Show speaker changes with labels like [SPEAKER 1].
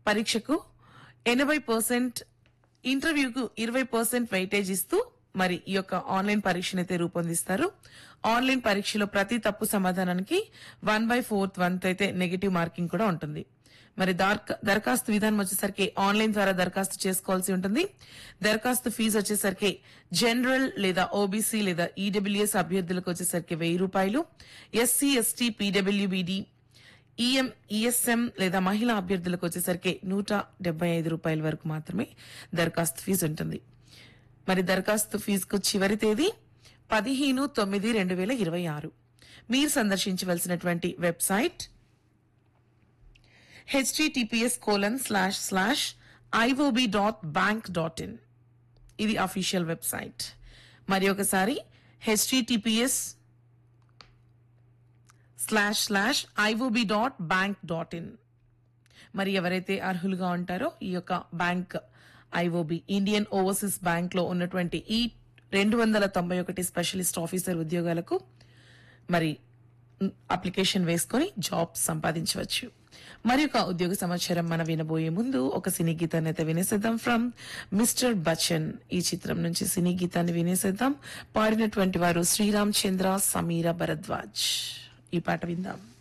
[SPEAKER 1] పరీక్షకు ఎనభై పర్సెంట్ ఇంటర్వ్యూకు ఇరవై పర్సెంట్ వెయిటేజ్ ఇస్తూ మరి ఈ యొక్క ఆన్లైన్ పరీక్షను అయితే రూపొందిస్తారు ఆన్లైన్ పరీక్షలో ప్రతి తప్పు సమాధానానికి వన్ బై ఫోర్త్ వంత్ అయితే నెగిటివ్ మార్కింగ్ కూడా ఉంటుంది మరి దార్క- దరఖాస్తు విధానం వచ్చేసరికి ఆన్లైన్ ద్వారా దరఖాస్తు చేసుకోవాల్సి ఉంటుంది దరఖాస్తు ఫీజు వచ్చేసరికి జనరల్ లేదా ఓబీసీ లేదా ఈడబ్ల్యూఎస్ అభ్యర్థులకు వచ్చేసరికి వెయ్యి రూపాయలు SC ST PWBD EM ESM లేదా మహిళా అభ్యర్థులకు వచ్చేసరికి నూట డెబ్బై ఐదు రూపాయల వరకు మాత్రమే దరఖాస్తు ఫీజు ఉంటుంది మరి దరఖాస్తు ఫీజుకు చివరి తేదీ పదిహేను తొమ్మిది రెండు వేల ఇరవై ఆరు మీరు సందర్శించవలసినటువంటి website HTTPS colon slash slash IOB dot bank dot in ఇది అఫీషియల్ వెబ్సైట్ మరి ఒకసారి HTTPS slash slash IOB dot bank dot in మరి ఎవరైతే అర్హులుగా ఉంటారో ఈ యొక్క bank IOB Indian Overseas Bank లో ఉన్నటువంటి ఈ రెండు వందల తొంభై ఒకటి స్పెషలిస్ట్ ఆఫీసర్ ఉద్యోగాలకు మరి మ్, అప్లికేషన్ వేసుకొని జాబ్ సంపాదించవచ్చు మరి ఒక ఉద్యోగ సమాచారం మనం వినబోయే ముందు ఒక సినీ గీతాన్ని అయితే వినేసేద్దాం ఫ్రమ్ మిస్టర్ బచ్చన్ ఈ చిత్రం నుంచి సినీ గీతాన్ని వినేసేద్దాం పాడినటువంటి వారు శ్రీరామ్ చంద్ర సమీర భరద్వాజ్ ఈ పాట విందాం